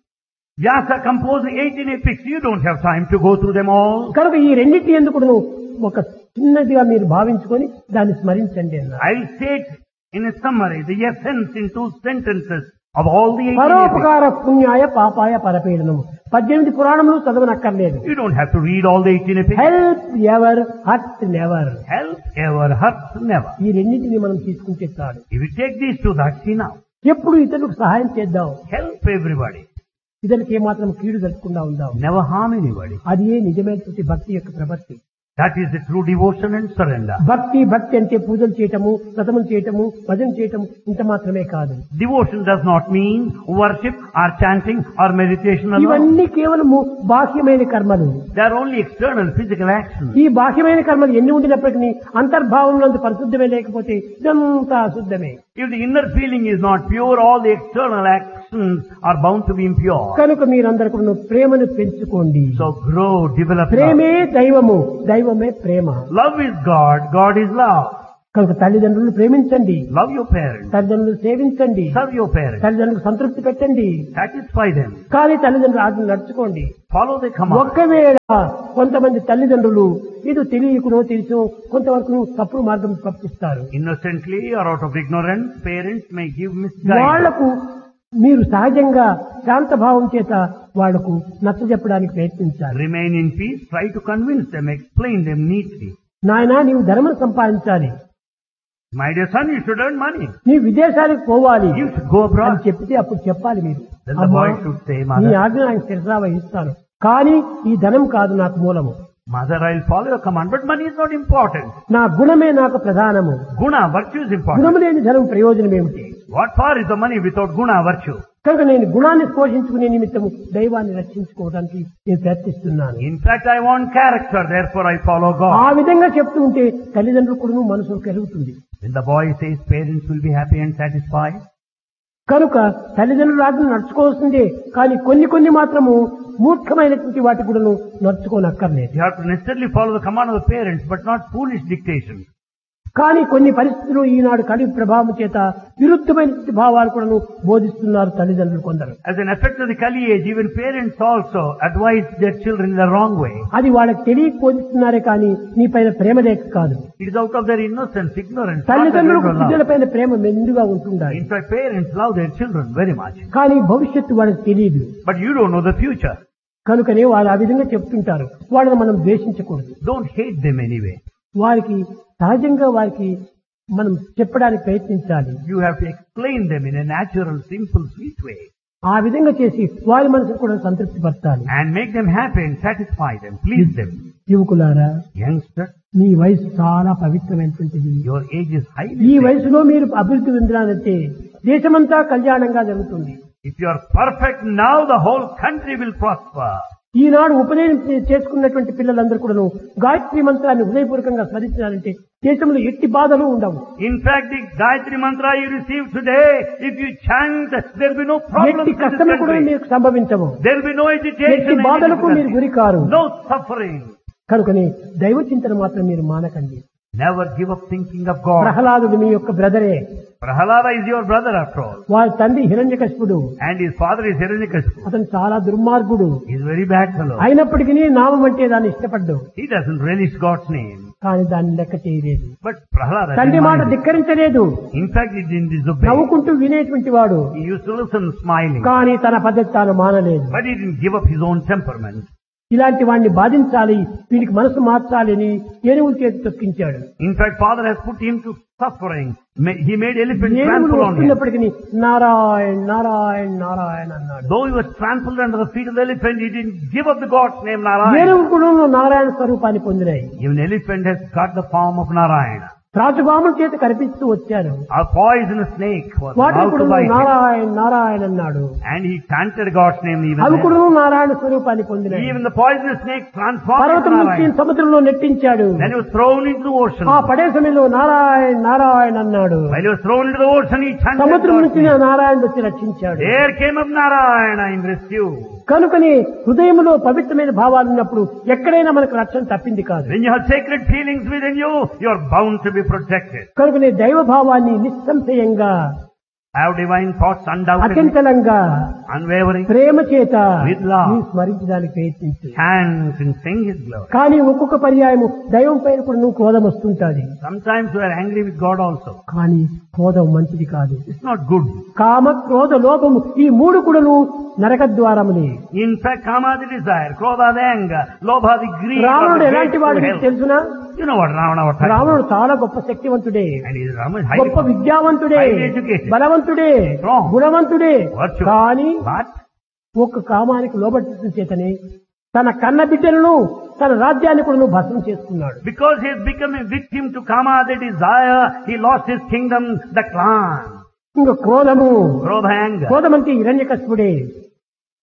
S1: Vyasa composed 18 epics. You don't have time to go through them all.
S2: కనుక ఈ రెండింటి ఎందుకు ఒక చిన్నదిగా మీరు భావించుకొని దాన్ని స్మరించండి అన్నారు
S1: I'll state in a summary the essence in two sentences of all the 18 epics.
S2: పరోపకార పుణ్యాయ పాపాయ పరపీడనము పద్దెనిమిది పురాణములు చదవనక్కర్లేదు
S1: You don't have to read all the 18 epics.
S2: Help ever hurt never
S1: Help ever hurts never.
S2: ఈ రెండింటిని మనం తీసుకుంటే చాలు
S1: If you take these two, that's enough.
S2: ఎప్పుడు ఇతరులకు సహాయం చేద్దాం
S1: Help everybody.
S2: ఇతరులకు ఏమాత్రం కీడు జరగకుండా ఉందాం
S1: Never harm anybody.
S2: అది ఏ నిజమైనటువంటి భక్తి యొక్క ప్రవృత్తి
S1: That is the true devotion and surrender.
S2: భక్తి భక్తి అంటే పూజలు చేయటము వ్రతములు చేయటము భజన చేయటము ఇంత మాత్రమే కాదు
S1: Devotion does not mean worship or chanting or meditation alone.
S2: ఇవన్నీ కేవలము బాహ్యమైన కర్మలు
S1: They are only external physical actions.
S2: ఈ బాహ్యమైన కర్మలు ఎన్ని ఉండినప్పటికీ అంతర్భావంలో పరిశుద్ధమే లేకపోతే ఇదంతా అశుద్ధమే
S1: If the inner feeling is not pure, all the external actions are bound to be impure.
S2: కనుక మీరందరూ కూడా ప్రేమను పెంచుకోండి
S1: So grow, develop love.
S2: ప్రేమే దైవము దైవమే ప్రేమ
S1: Love is God, God is love.
S2: కనుక తల్లిదండ్రులను ప్రేమించండి
S1: Love your parents.
S2: తల్లిదండ్రులు సేవించండి
S1: Serve your parents.
S2: తల్లిదండ్రులకు సంతృప్తి పెట్టండి
S1: Satisfy them.
S2: కానీ తల్లిదండ్రులు ఆజ్ఞ నడుచుకోండి
S1: Follow the command.
S2: ఒక్కవేళ కొంతమంది తల్లిదండ్రులు ఇది తెలియకునో తెలుసో కొంతవరకు తప్పుడు మార్గం పంపిస్తారు
S1: Innocently or out of ignorance, parents may give misguidance.
S2: వాళ్లకు మీరు సహజంగా శాంత భావం చేత వాళ్లకు నచ్చ చెప్పడానికి ప్రయత్నించాలి
S1: Remain in peace, try to convince them, explain them neatly.
S2: నాయనా నీవు ధర్మం సంపాదించాలి
S1: My dear son, you should earn money.
S2: నీ విదేశాలకు పోవాలి
S1: You should go
S2: అని
S1: abroad.
S2: చెప్తే అప్పుడు చెప్పాలి మీరు
S1: Then the
S2: అమ్మా,
S1: boy should say,
S2: నీ
S1: Mother,
S2: ఆజ్ఞ ఆయన శిరసా వహిస్తాను కానీ ఈ ధనం కాదు నాకు మూలము
S1: Mother, I'll follow your command, but money is not important.
S2: నా గుణమే నాకు ప్రధానము
S1: Guna, virtue is important.
S2: గుణము లేని ధనం ప్రయోజనం ఏమిటి
S1: What for is the money without guna, virtue?
S2: కనుక నేను గుణాన్ని పోషించుకునే నిమిత్తము దైవాన్ని రక్షించుకోవడానికి నేను ప్రయత్నిస్తున్నాను
S1: In fact, I want character, therefore I follow
S2: ఆ
S1: God.
S2: విధంగా చెప్తూ ఉంటే తల్లిదండ్రులు కూడా మనసు కలుగుతుంది
S1: When the boy says parents will be happy and satisfied,
S2: కనుక తల్లిదండ్రులు ఆజ్ఞ నడుచుకోవాల్సిందే కానీ కొన్ని కొన్ని మాత్రము మూర్ఖమైనటువంటి వాటి కూడా నడుచుకోనక్కర్లేదు
S1: you have to necessarily follow the command of the parents, but not foolish dictation.
S2: కానీ కొన్ని పరిస్థితులు ఈనాడు కలి ప్రభావం చేత విరుద్ధమైనటువంటి భావాలు కూడా బోధిస్తున్నారు తల్లిదండ్రులు కొందరు
S1: As an effect of the Kali age, even parents also advise their children in the wrong way.
S2: అది వాళ్ళకి తెలియక బోధిస్తున్నారే కానీ నీ పైన ప్రేమ లేక కాదు
S1: It is out of their innocence, ignorance. not the
S2: తల్లిదండ్రులకు
S1: will of
S2: బిడ్డల
S1: love.
S2: పైన ప్రేమ మెండుగా ఉంటుండాలి
S1: In fact, parents love their children very much.
S2: కానీ భవిష్యత్తు వాళ్ళకి తెలియదు
S1: But you don't know the future.
S2: కనుకనే వాళ్ళు ఆ విధంగా చెప్తుంటారు వాళ్ళని మనం ద్వేషించకూడదు
S1: Don't hate them anyway.
S2: వారికి సహజంగా వారికి మనం చెప్పడానికి ప్రయత్నించాలి
S1: You have to explain them in a natural, simple, sweet way.
S2: ఆ విధంగా చేసి వారి మనసును కూడా సంతృప్తి పరచాలి
S1: And make them happy and satisfy them. Please them.
S2: యువకులారా
S1: Youngster,
S2: మీ వయసు చాలా పవిత్రమైనటువంటిది
S1: your age is highly
S2: ఈ
S1: sacred.
S2: వయసులో మీరు అభివృద్ధి చెందాలంటే దేశమంతా కళ్యాణంగా జరుగుతుంది
S1: If you are perfect now, the whole country will prosper.
S2: ఈనాడు ఉపనయనం చే- చేసుకున్నటువంటి పిల్లలందరూ కూడాను గాయత్రి మంత్రాన్ని హృదయపూర్వకంగా స్మరించాలంటే దేశంలో ఎట్టి బాధలు ఉండవు
S1: In fact, the Gayatri mantra you receive today, if you chant, there will be no problems
S2: ఎట్టి
S1: in this
S2: కష్టములు కూడా
S1: country.
S2: మీకు సంభవించవు
S1: There will be no
S2: ఎట్టి
S1: agitation, any
S2: బాధలకు మీరు
S1: difficulty.
S2: గురి కారు
S1: no suffering.
S2: కనుకని దైవ చింతన మాత్రం మీరు మానకండి
S1: Never give up thinking of God.
S2: ప్రహ్లాదుడు మీ యొక్క బ్రదరే
S1: Prahalada is your brother after all.
S2: వారి తండ్రి హిరణ్యకశిపుడు
S1: And his father is Hiranyakashipu.
S2: అతను చాలా దుర్మార్గుడు
S1: He is a very bad fellow.
S2: అయినప్పటికీ నామం అంటే దాన్ని ఇష్టపడ్డు
S1: He doesn't relish God's name.
S2: కానీ దాన్ని లెక్క చేయలేదు
S1: But Prahalada
S2: తండ్రి
S1: didn't
S2: మాట
S1: mind it.
S2: ధిక్కరించలేదు
S1: In fact, he didn't disobey.
S2: నవ్వుకుంటూ వినేటువంటి వాడు
S1: He used to listen smiling.
S2: కానీ తన పద్ధతి తాను మానలేదు
S1: But he didn't give up his own temperament.
S2: ఇలాంటి వాడిని బాధించాలి వీడికి మనసు మార్చాలి అని ఏనుగుల చేతి తొక్కించాడు
S1: In fact, father has put him to suffering. Ma- He made elephant
S2: ఏనుగులు
S1: trample on him.
S2: వస్తున్నప్పటికీ Narayan Narayan Narayan అన్నాడు
S1: Though he was trampled under the feet of the elephant, he didn't give up the God's name Narayana.
S2: ఏనుగు కూడా నారాయణ స్వరూపాన్ని పొందినాయి
S1: Even elephant has got the form of Narayana.
S2: త్రాచుపాముల చేత కనిపిస్తూ వచ్చారు
S1: A poisonous snake was
S2: వాటిని
S1: about
S2: కూడా
S1: to bite him.
S2: Narayan Narayana అన్నాడు
S1: And he chanted God's name even
S2: అవి
S1: then.
S2: కూడా నారాయణ స్వరూపాన్ని పొందినాయి
S1: Even the poisonous snake transformed into
S2: పర్వతం నుంచి
S1: Narayana.
S2: సముద్రంలో నెట్టించాడు
S1: Then he was thrown into the ocean.
S2: ఆ పడే సమయంలో నారాయణ్ నారాయణ అన్నాడు
S1: While he was thrown into the ocean, he chanted
S2: సముద్రం
S1: God's
S2: నుంచి
S1: name.
S2: నారాయణ వచ్చి రక్షించాడు
S1: There came up Narayana in rescue.
S2: కనుకని హృదయంలో పవిత్రమైన భావాలు ఉన్నప్పుడు ఎక్కడైనా మనకు రక్షణ తప్పింది కాదు
S1: When you have sacred feelings within you, you are bound to be protected.
S2: కనుకనే దైవ భావాన్ని నిస్సంశయంగా
S1: Have divine thoughts undoubtedly,
S2: అచంచలంగా
S1: unwavering.
S2: ప్రేమ చేత
S1: With love.
S2: నీ స్మరించడానికి ప్రయత్నించు
S1: Chant and sing His glory.
S2: కానీ ఒక్కొక్క పర్యాయము దైవం పైన కూడా నువ్వు క్రోధం వస్తుంటాది
S1: Sometimes you are angry with God also.
S2: కానీ క్రోధం మంచిది కాదు
S1: It's not good.
S2: కామ క్రోధ లోపము ఈ మూడు కూడాను నరక ద్వారములే
S1: In fact, kama the desire, krodha the anger, lobha the greed, are
S2: రావణుడు
S1: the
S2: ఎలాంటి
S1: gates
S2: వాడు
S1: to
S2: నీకు
S1: hell.
S2: తెలుసునా
S1: You know what Ravana was talking
S2: రావణుడు చాలా గొప్ప శక్తివంతుడే
S1: And he is Raman,
S2: గొప్ప
S1: highly
S2: విద్యావంతుడే
S1: highly educated.
S2: బలవంతుడే
S1: Strong.
S2: గుణవంతుడే
S1: virtuous.
S2: కానీ
S1: But
S2: ఒక్క కామానికి లోబట్టడం చేతనే తన కన్న బిడ్డలను తన రాజ్యాన్ని కూడా నువ్వు భస్మం చేసుకున్నాడు
S1: because he has become a victim to kama the desire, he lost his kingdom, the clan.
S2: ఇంకా క్రోధము
S1: Krodha anger.
S2: క్రోధం అంటే హిరణ్యకశిపుడే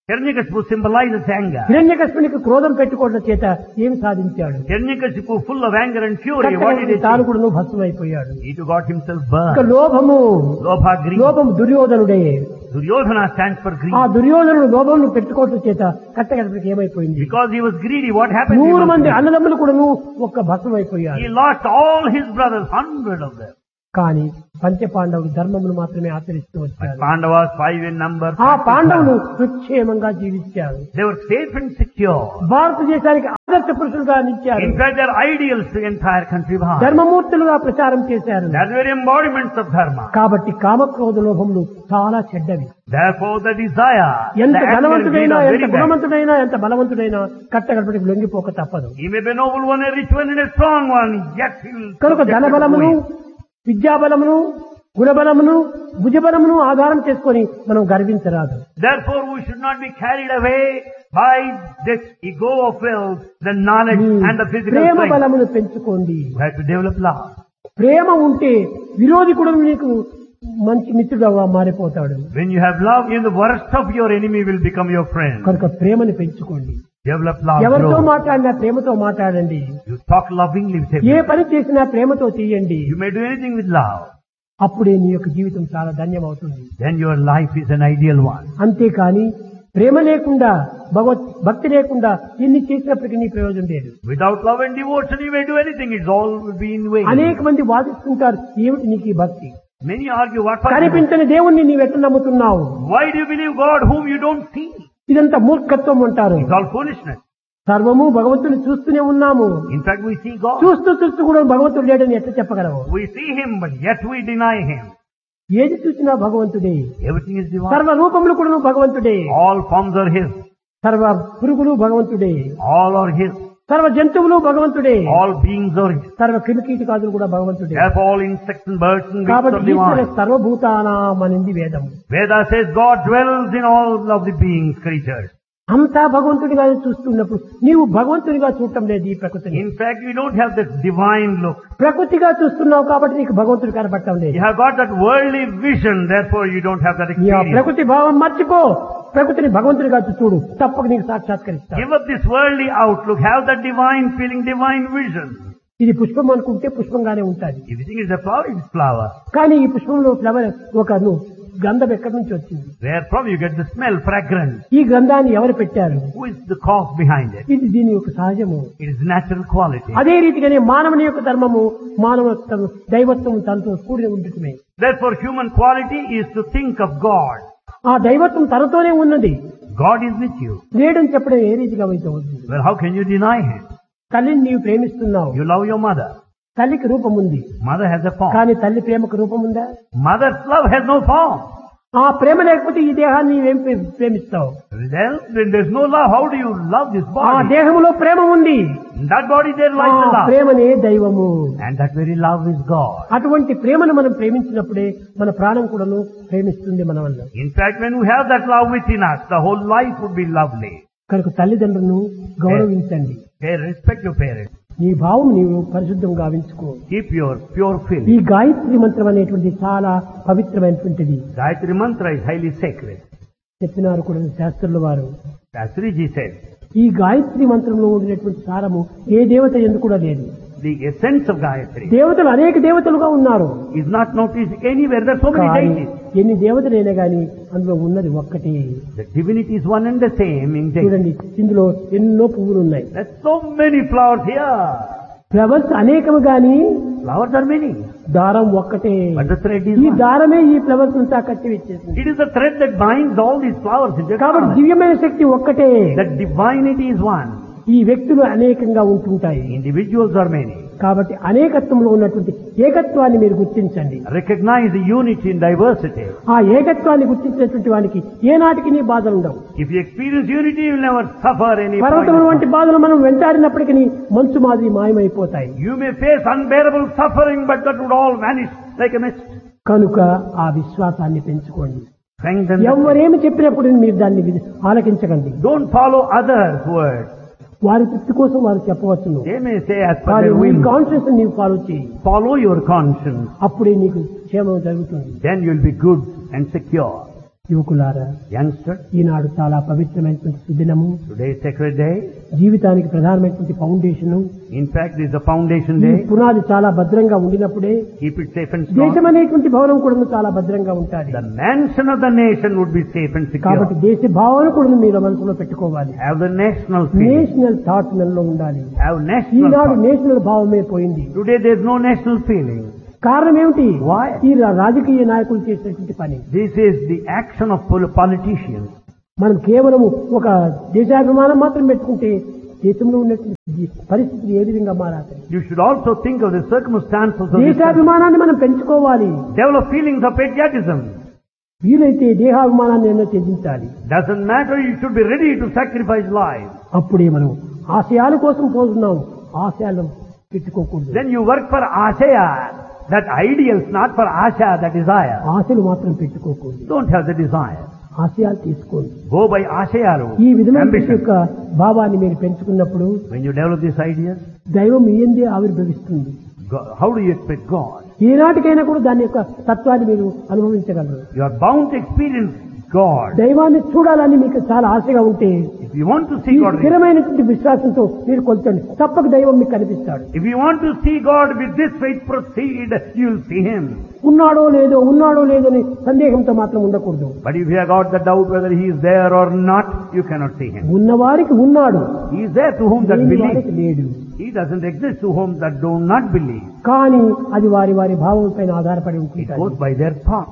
S1: Hiranyakashipu symbolizes anger.
S2: హిరణ్యకృష్ణునికి క్రోధం పెట్టుకోవడం చేత ఏమి సాధించాడు
S1: Hiranyakashipu full of anger and fury, what did he
S2: తాను
S1: do?
S2: కూడా భస్మైపోయాడు
S1: He too got himself
S2: ఇక
S1: burned.
S2: లోభము
S1: Lobha, greed.
S2: లోభము దుర్యోధనుడే
S1: Duryodhana stands for greed.
S2: ఆ దుర్యోధనుడు లోభమును పెట్టుకోవడం చేత కట్టగడపడికి ఏమైపోయింది
S1: Because he was greedy, what happened? He,
S2: నూరు
S1: was
S2: మంది
S1: greedy.
S2: అన్నదమ్ములు కూడాను ఒక్క భస్మైపోయారు
S1: he lost all his brothers, hundred of them.
S2: కానీ పంచపాండవులు ధర్మమును మాత్రమే ఆచరిస్తూ
S1: But
S2: వచ్చారు
S1: Pandavas, five in number,
S2: ఆ పాండవులు
S1: practiced
S2: సుక్షేమంగా జీవించారు
S1: well. they were safe and secure.
S2: భారతదేశానికి ఆదర్శ పురుషులుగా నిలిచారు
S1: In fact, they're ideals to the entire country. Bharat.
S2: ధర్మమూర్తులుగా ప్రచారం చేశారు
S1: That's very embodiments of dharma.
S2: కాబట్టి కామక్రోధ లోభములు చాలా చెడ్డవి
S1: Therefore, the desire, the
S2: ఎంత
S1: anger and greed
S2: ధనవంతుడైనా
S1: are
S2: ఎంత
S1: very bad.
S2: గుణవంతుడైనా ఎంత బలవంతుడైనా కట్టగడపటికి లొంగిపోక తప్పదు
S1: He may be a noble one, a rich one, and a strong one, yet he will
S2: కనుక
S1: subject to
S2: ధనబలమును
S1: ruin.
S2: విద్యాబలమును గుణబలమును భుజబలమును ఆధారం చేసుకొని మనం గర్వించరాదు
S1: Therefore, we should not be carried away by this ego of wealth, the knowledge
S2: me
S1: and the physical
S2: Prema
S1: strength.
S2: బలమును పెంచుకోండి
S1: We have to develop love.
S2: ప్రేమ ఉంటే విరోధి కూడా నీకు మంచి మిత్రుడుగా మారిపోతాడు
S1: When you have love, even the worst of your enemy will become your friend.
S2: కనుక ప్రేమను పెంచుకోండి
S1: Develop love.
S2: ఎవరితో
S1: Grow.
S2: మాట్లాడినా ప్రేమతో మాట్లాడండి
S1: You talk lovingly with
S2: A
S1: everyone.
S2: పని చేసినా ప్రేమతో తీయండి
S1: You may do anything with love.
S2: అప్పుడే నీ యొక్క జీవితం చాలా ధన్యమవుతుంది
S1: Then your life is an ideal one.
S2: అంతేకాని ప్రేమ లేకుండా భగవత్ భక్తి లేకుండా ఎన్ని చేసినప్పటికీ నీ ప్రయోజనం లేదు
S1: Without love and devotion, you may do anything. It's all will be in vain.
S2: అనేక మంది వాదిస్తుంటారు ఏమిటి నీకు ఈ భక్తి
S1: Many argue, what for?
S2: కనిపించని దేవుణ్ణి నీవెట్లా నమ్ముతున్నావు
S1: Why do you believe God whom you don't see?
S2: ఇదంతా మూర్ఖత్వం అంటారు
S1: It's all foolishness.
S2: సర్వము భగవంతుని చూస్తూనే ఉన్నాము
S1: In fact, we see God.
S2: చూస్తూ చూస్తూ కూడా భగవంతుడు లేడని ఎట్లా చెప్పగలవు
S1: We see Him, but yet we deny Him.
S2: ఏది చూసినా భగవంతుడే
S1: Everything is divine.
S2: సర్వ రూపములు కూడా భగవంతుడే
S1: All forms are His.
S2: సర్వ పురుగులు భగవంతుడే
S1: All are His.
S2: సర్వ జంతువులు భగవంతుడే
S1: All beings are His.
S2: సర్వ క్రిమికీటకాదులు కూడా భగవంతుడే
S1: Therefore, all insects and birds and beasts
S2: కాబట్టి
S1: are
S2: ఈశ్వర
S1: divine.
S2: సర్వభూతానాం అనింది వేదం
S1: Veda says God dwells in all of the beings, creatures.
S2: అంతా భగవంతుడిగా చూస్తున్నప్పుడు నీవు భగవంతుడిగా చూడటం లేదు ఈ ప్రకృతిని
S1: In fact, you don't have that divine look.
S2: ప్రకృతిగా చూస్తున్నావు కాబట్టి నీకు భగవంతుడు కనపడటం
S1: You
S2: లేదు
S1: have got that worldly vision, therefore you don't have that
S2: నీ ఆ
S1: experience.
S2: ప్రకృతి భావం మర్చిపో ప్రకృతిని భగవంతుడిగా చూడు తప్పక నీకు సాక్షాత్కరిస్తాడు
S1: Give up this worldly outlook, have that divine feeling, divine vision.
S2: ఇది పుష్పం అనుకుంటే పుష్పంగానే ఉంటుంది
S1: If you think it's a flower, it's flower.
S2: కానీ ఈ పుష్పంలో ఫ్లవర్ ఒక ను- గంధం ఎక్కడి నుంచి వచ్చింది
S1: Therefrom you get the smell, fragrance.
S2: ఈ గంధాన్ని ఎవరు పెట్టారు
S1: Who is the cause behind it?
S2: ఇది దీని యొక్క సహజము
S1: It is natural quality.
S2: అదే రీతిగానే మానవుని యొక్క ధర్మము మానవ దైవత్వం తనతో కూడి ఉండటమే
S1: Therefore human quality is to think of God.
S2: ఆ దైవత్వం తనతోనే ఉన్నది
S1: God is with you.
S2: లేడని చెప్పడం ఏ రీతిగా అయితే అవుతుంది
S1: Well, how can you deny Him?
S2: తల్లిని నీవు ప్రేమిస్తున్నావు
S1: You love your mother.
S2: తల్లికి రూపం ఉంది
S1: Mother has a form.
S2: కానీ తల్లి ప్రేమకు రూపం ఉందా
S1: Mother's love has no form.
S2: ఆ ప్రేమ లేకపోతే ఈ దేహాన్ని నీవేం ప్రే- ప్రేమిస్తావు
S1: Well, when there's no love, how do you love this
S2: ఆ
S1: body?
S2: దేహంలో ప్రేమ ఉంది
S1: In that body there
S2: ఆ
S1: lies the love.
S2: ప్రేమనే దైవము
S1: And that very love is God.
S2: అటువంటి ప్రేమను మనం ప్రేమించినప్పుడే మన ప్రాణం కూడాను ప్రేమిస్తుంది మన వల్ల
S1: In fact, when we have that love within us, the whole life would be lovely.
S2: కనుక తల్లిదండ్రులను గౌరవించండి
S1: Hey, respect your parents.
S2: నీ భావం నీవు పరిశుద్ధంగా గావించుకో
S1: Keep your pure
S2: ఈ
S1: feeling.
S2: గాయత్రి మంత్రం అనేటువంటి చాలా పవిత్రమైనటువంటిది
S1: Gayatri Mantra is highly sacred.
S2: చెప్పినారు కూడా శాస్త్రుల వారు
S1: Shastriji said,
S2: ఈ గాయత్రి మంత్రంలో ఉండినటువంటి సారము ఏ దేవత ఎందుకు కూడా లేదు
S1: the essence of Gayatri
S2: దేవతలు అనేక దేవతలుగా ఉన్నారు
S1: is not noticed anywhere. There are so many
S2: కానీ
S1: deities.
S2: ఎన్ని దేవతలైనా గాని అందులో ఉన్నది ఒక్కటి
S1: The divinity is one and the same in deity.
S2: చూడండి ఇందులో ఎన్నో పువ్వులు ఉన్నాయి
S1: There's so many flowers here.
S2: Flowers అనేకము గాని
S1: Flowers are many,
S2: దారం ఒక్కటే
S1: but the thread is
S2: ఈ
S1: one.
S2: దారమే ఈ ఫ్లవర్స్ అంతా కట్టి వచ్చేసింది
S1: It is the thread that binds all these flowers into a
S2: కాబట్టి
S1: garland.
S2: దివ్యమైన శక్తి ఒక్కటే
S1: That divinity is one.
S2: ఈ వ్యక్తులు అనేకంగా ఉంటుంటాయి
S1: Individuals are many.
S2: కాబట్టి అనేకత్వంలో ఉన్నటువంటి ఏకత్వాన్ని మీరు గుర్తించండి
S1: Recognize the unity in diversity.
S2: ఆ ఏకత్వాన్ని గుర్తించినటువంటి వానికి ఏనాటికి నీ బాధలు ఉండవు
S1: If you experience unity, you will never suffer any
S2: పర్వతముల
S1: point.
S2: వంటి బాధలు మనం వెంటాడినప్పటికీ మంచు మాదిరి మాయమైపోతాయి
S1: You may face unbearable suffering, but that would all vanish like a mist.
S2: కనుక ఆ విశ్వాసాన్ని పెంచుకోండి
S1: Strengthen. the-
S2: ఎవరేమి చెప్పినప్పుడు మీరు దాన్ని వి- ఆలకించకండి
S1: Don't follow others' words.
S2: వారి తృప్తి కోసం వారు చెప్పవచ్చును
S1: They may say as per
S2: కానీ
S1: their
S2: నీ
S1: will.
S2: కాన్షియస్ నీవు ఫాలో చేయి
S1: Follow your conscience.
S2: అప్పుడే నీకు క్షేమం జరుగుతుంది
S1: Then you will be good and secure.
S2: యువకులారా
S1: Youngsters,
S2: ఈనాడు చాలా పవిత్రమైనటువంటి సుదినము
S1: today is sacred day.
S2: జీవితానికి ప్రధానమైనటువంటి foundation
S1: In fact, this is the foundation
S2: ఈ
S1: day.
S2: పునాది చాలా భద్రంగా ఉండినప్పుడే
S1: Keep it safe and strong.
S2: దేశం అనేటువంటి భవనం కూడా చాలా భద్రంగా ఉంటుంది
S1: The mansion of the nation would be safe and
S2: కాబట్టి
S1: secure.
S2: దేశ భావన కూడా మీరు మనసులో పెట్టుకోవాలి
S1: Have the national feeling.
S2: National thought మనలో ఉండాలి
S1: Have national
S2: ఈనాడు
S1: thought.
S2: నేషనల్ భావమే పోయింది
S1: Today there is no national feeling.
S2: కారణం ఏమిటి
S1: Why?
S2: ఈ రా- రాజకీయ నాయకులు చేసినటువంటి పని
S1: This is the action of pol- politicians.
S2: మనం కేవలం ఒక దేశాభిమానం మాత్రం పెట్టుకుంటే దేశంలో ఉన్నటువంటి పరిస్థితులు ఏ విధంగా మారాలి
S1: You should also think of the circumstances of this country.
S2: దేశాభిమానాన్ని మనం పెంచుకోవాలి
S1: Develop feelings of patriotism.
S2: వీలైతే దేహాభిమానాన్ని ఎన్నో త్యజించాలి
S1: Doesn't matter, you should be ready to sacrifice lives.
S2: అప్పుడే మనం ఆశయాల కోసం పోతున్నాం ఆశయాలు పెట్టుకోకూడదు
S1: Then you work for Ashaya, that ideals, not for Asha, the desire.
S2: ఆశలు మాత్రం పెట్టుకోకూడదు
S1: Don't have the desire.
S2: ఆశయాలు తీసుకోండి
S1: Go by Ashaya route.
S2: ఈ విధమైన
S1: Ambition.
S2: యొక్క భావాన్ని మీరు పెంచుకున్నప్పుడు
S1: When you develop these ideas,
S2: దైవం మీ ఎందే ఆవిర్భవిస్తుంది
S1: go- how do you expect God?
S2: ఈనాటికైనా కూడా దాని యొక్క తత్వాన్ని మీరు అనుభవించగలరు
S1: You are bound to experience God.
S2: దైవాన్ని చూడాలని మీకు చాలా ఆశగా ఉంటే
S1: If you want to
S2: ఈ
S1: see God,
S2: స్థిరమైనటువంటి విశ్వాసంతో మీరు కొలుచండి తప్పక దైవం మీకు కనిపిస్తాడు
S1: if you want to see God with this faith proceed, you will see Him.
S2: ఉన్నాడో లేదో ఉన్నాడో లేదో అని సందేహంతో మాత్రం ఉండకూడదు
S1: But if you have got the doubt whether He is there or not, you cannot see Him.
S2: ఉన్నవారికి ఉన్నాడు
S1: He is there to whom that
S2: లేని వారికి
S1: believes.
S2: లేడు
S1: He doesn't exist to whom that do not believe.
S2: కానీ అది వారి వారి భావం పైన ఆధారపడి
S1: It
S2: ఉంటుంది
S1: goes by their thought.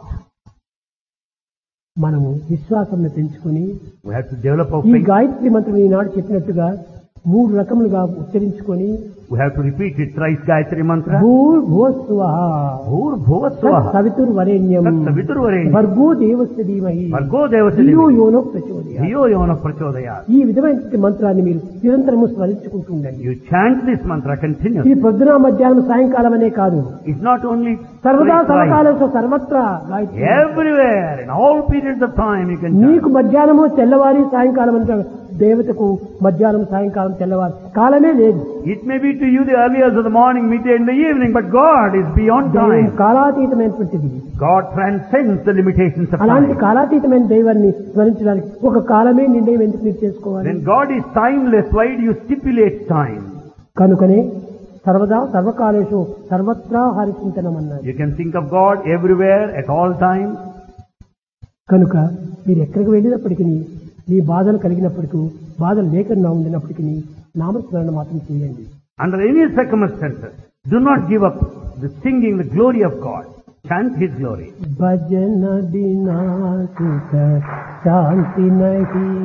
S2: మనము విశ్వాసం పెంచుకుని
S1: We have to develop our
S2: ఈ
S1: faith.
S2: గాయత్రి మంత్రం ఈనాడు చెప్పినట్టుగా మూడు రకములుగా ఉచ్చరించుకొని
S1: We have to repeat it thrice Gayatri Mantra.
S2: భూర్ భూస్వ
S1: Bhur Bhuvasvaha.
S2: సవితుర్ వరేణ్యం
S1: Saviturvarenyam.
S2: భర్గో దేవస్య ధీమహి
S1: Vargo Devasya
S2: ధియో
S1: Devi.
S2: యోనో ప్రచోదయాత్.
S1: Dhiyo Yona Prachodayat.
S2: ఈ విధమైనటువంటి మంత్రాన్ని మీరు నిరంతరము స్మరించుకుంటూ ఉండండి
S1: You chant this mantra continuously.
S2: ఇది పొద్దున మధ్యాహ్నం సాయంకాలం అనే కాదు
S1: It's not only
S2: సర్వదా
S1: thrice, thrice.
S2: సర్వకాలంలో సర్వత్రా Gayatri
S1: Everywhere, in all periods of time you can
S2: నీకు
S1: chant.
S2: మధ్యాహ్నము తెల్లవారి సాయంకాలం అంటే దేవతకు మధ్యాహ్నం సాయంకాలం తెల్లవారి కాలమే లేదు
S1: It may be to you the early hours of the morning, midday and the evening, but God is beyond
S2: దైవం
S1: time.
S2: కాలాతీతమైనటువంటిది
S1: God transcends the limitations of
S2: అలాంటి
S1: time.
S2: కాలాతీతమైన దైవాన్ని స్మరించడానికి ఒక కాలమే నిర్ణయం ఎందుకు మీరు చేసుకోవాలి
S1: When God is timeless, why do you stipulate time?
S2: కనుకనే సర్వదా సర్వకాలేషు సర్వత్రా హరిచింతనం అన్నారు
S1: You can think of God everywhere, at all times.
S2: కనుక మీరు ఎక్కడికి వెళ్ళినప్పటికీ మీ బాధలు కలిగినప్పటికీ బాధలు లేకుండా ఉండినప్పటికీ నామస్మరణ మాత్రం చేయండి
S1: Under any circumstances, do not give up the singing the glory of God. Chant His glory.
S2: భజన బినా సుఖ శాంతి నహి